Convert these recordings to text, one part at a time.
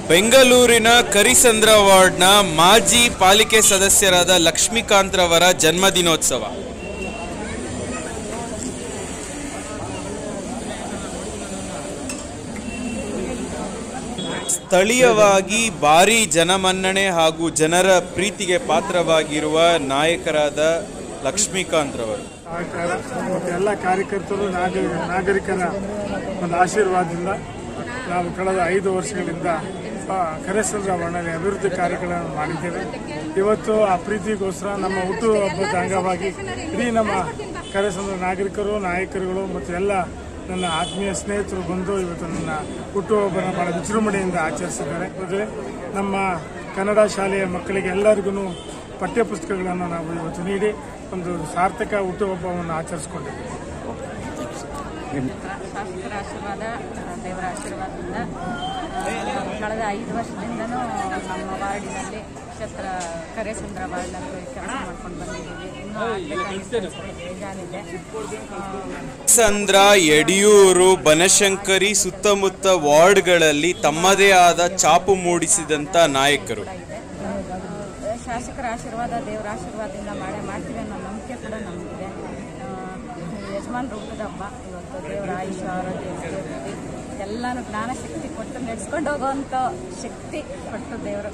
ಬೆಂಗಳೂರಿನ ಕರಿಸಂದ್ರ ವಾರ್ಡ್ನ ಮಾಜಿ ಪಾಲಿಕೆ ಸದಸ್ಯರಾದ ಲಕ್ಷ್ಮೀಕಾಂತ್ರವರ ಜನ್ಮದಿನೋತ್ಸವ ಸ್ಥಳೀಯವಾಗಿ ಭಾರಿ ಜನಮನ್ನಣೆ ಹಾಗೂ ಜನರ ಪ್ರೀತಿಗೆ ಪಾತ್ರವಾಗಿರುವ ನಾಯಕರಾದ ಲಕ್ಷ್ಮೀಕಾಂತ್ರವರು ಸಹಕಾರ ಮತ್ತು ಎಲ್ಲ ಕಾರ್ಯಕರ್ತರು ನಾಗರಿಕ ನಾಗರಿಕರ ಒಂದು ಆಶೀರ್ವಾದದಿಂದ ನಾವು ಕಳೆದ ಐದು ವರ್ಷಗಳಿಂದ ಆ, ಕರೆಸಂದ್ರ ವರ್ಣನೆ ಅಭಿವೃದ್ಧಿ ಕಾರ್ಯಗಳನ್ನು ಮಾಡಿದ್ದೇವೆ ಇವತ್ತು ಆ ಪ್ರೀತಿಗೋಸ್ಕರ ನಮ್ಮ ಹುಟ್ಟುಹಬ್ಬದ ಅಂಗವಾಗಿ ಇಡೀ ನಮ್ಮ ಕರೆಸಂದ್ರ ನಾಗರಿಕರು ನಾಯಕರುಗಳು ಮತ್ತು ಎಲ್ಲ ನನ್ನ ಆತ್ಮೀಯ ಸ್ನೇಹಿತರು ಬಂದು ಇವತ್ತು ನನ್ನ ಹುಟ್ಟುಹಬ್ಬನ ಬಹಳ ವಿಜೃಂಭಣೆಯಿಂದ ಆಚರಿಸಿದ್ದಾರೆ ಜೊತೆಗೆ ನಮ್ಮ ಕನ್ನಡ ಶಾಲೆಯ ಮಕ್ಕಳಿಗೆ ಎಲ್ಲರಿಗೂ ಪಠ್ಯಪುಸ್ತಕಗಳನ್ನು ನಾವು ಇವತ್ತು ನೀಡಿ ಒಂದು ಸಾರ್ಥಕ ಹುಟ್ಟುಹಬ್ಬವನ್ನು ಆಚರಿಸಿಕೊಂಡಿದ್ದೇವೆ ಶಾಸಕರ ಆಶೀರ್ವಾದ ದೇವರ ಆಶೀರ್ವಾದದಿಂದ ಆ, ಕಳೆದ ಐದು ವರ್ಷದಿಂದನೂ ನಮ್ಮ ವಾರ್ಡಿನಲ್ಲಿ ಕ್ಷೇತ್ರ ಕರೆಸುಂದ್ರ ವಾರ್ಡ್ನಲ್ಲಿ ಕೆಲಸ ಮಾಡ್ಕೊಂಡು ಬಂದಿದ್ದೀವಿ ಇನ್ನೂ ಆಗ್ಬೇಕಾಗಿರೋ ಕೆಲಸ ಬೇಜಾನಿದೆ ಆ, ಸಂದ್ರ ಯಡಿಯೂರು ಬನಶಂಕರಿ ಸುತ್ತಮುತ್ತ ವಾರ್ಡ್ಗಳಲ್ಲಿ ತಮ್ಮದೇ ಆದ ಛಾಪು ಮೂಡಿಸಿದಂಥ ನಾಯಕರು ಕೂಡ ಇದೆ ಆ, ಶಾಸಕರ ಆಶೀರ್ವಾದ ದೇವರ ಆಶೀರ್ವಾದದಿಂದ ಮಾಡೇ ಮಾಡ್ತೀವಿ ಅನ್ನೋ ನಂಬಿಕೆ ಕೂಡ ನಮಗಿದೆ ಯಜಮಾನ್ರು ಹುಟ್ಟದ ಹಬ್ಬ ಇವತ್ತು ದೇವರ ಆಯುಷ ಆರೋಗ್ಯ ವಿದ್ಯಾರ್ಥಿ ಎಲ್ಲಾನು ಜ್ಞಾನ ಶಕ್ತಿ ಕೊಟ್ಟು ನಡೆಸ್ಕೊಂಡು ಹೋಗುವಂತ ಶಕ್ತಿ ಕೊಟ್ಟು ದೇವರು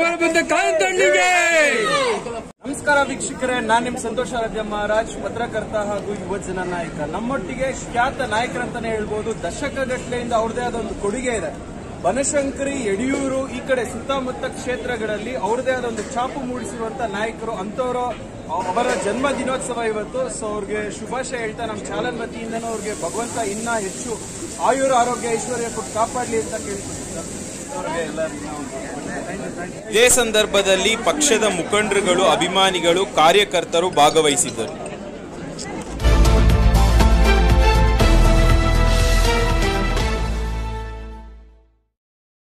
ನಮಸ್ಕಾರ ವೀಕ್ಷಕರೇ ನಾನು ನಿಮ್ ಸಂತೋಷ ರಾಜ್ಯ ಮಹಾರಾಜ್ ಪತ್ರಕರ್ತ ಹಾಗೂ ಯುವ ಜನ ನಾಯಕ ನಮ್ಮೊಟ್ಟಿಗೆ ಖ್ಯಾತ ನಾಯಕರಂತಾನೆ ಹೇಳ್ಬೋದು ದಶಕಗಟ್ಟಲೆಯಿಂದ ಅವ್ರದೇ ಆದ ಒಂದು ಕೊಡುಗೆ ಇದೆ ಬನಶಂಕರಿ ಯಡಿಯೂರು ಈ ಕಡೆ ಸುತ್ತಮುತ್ತ ಕ್ಷೇತ್ರಗಳಲ್ಲಿ ಅವ್ರದೇ ಆದ ಒಂದು ಛಾಪು ಮೂಡಿಸಿರುವಂತ ನಾಯಕರು ಅಂತವರು ಅವರ ಜನ್ಮ ದಿನೋತ್ಸವ ಇವತ್ತು ಸೊ ಅವ್ರಿಗೆ ಶುಭಾಶಯ ಹೇಳ್ತಾ ನಮ್ಮ ಚಾನಲ್ ವತಿಯಿಂದನೂ ಅವ್ರಿಗೆ ಭಗವಂತ ಇನ್ನ ಹೆಚ್ಚು ಆಯುರ ಆರೋಗ್ಯ ಐಶ್ವರ್ಯ ಕೊಟ್ಟು ಕಾಪಾಡಲಿ ಅಂತ ಕೇಳ್ಕೊಳ್ತಾರೆ ಅವ್ರಿಗೆ ಎಲ್ಲರಿಗೂ ನಾವು ಇದೇ ಸಂದರ್ಭದಲ್ಲಿ ಪಕ್ಷದ ಮುಖಂಡರುಗಳು ಅಭಿಮಾನಿಗಳು ಕಾರ್ಯಕರ್ತರು ಭಾಗವಹಿಸಿದ್ದರು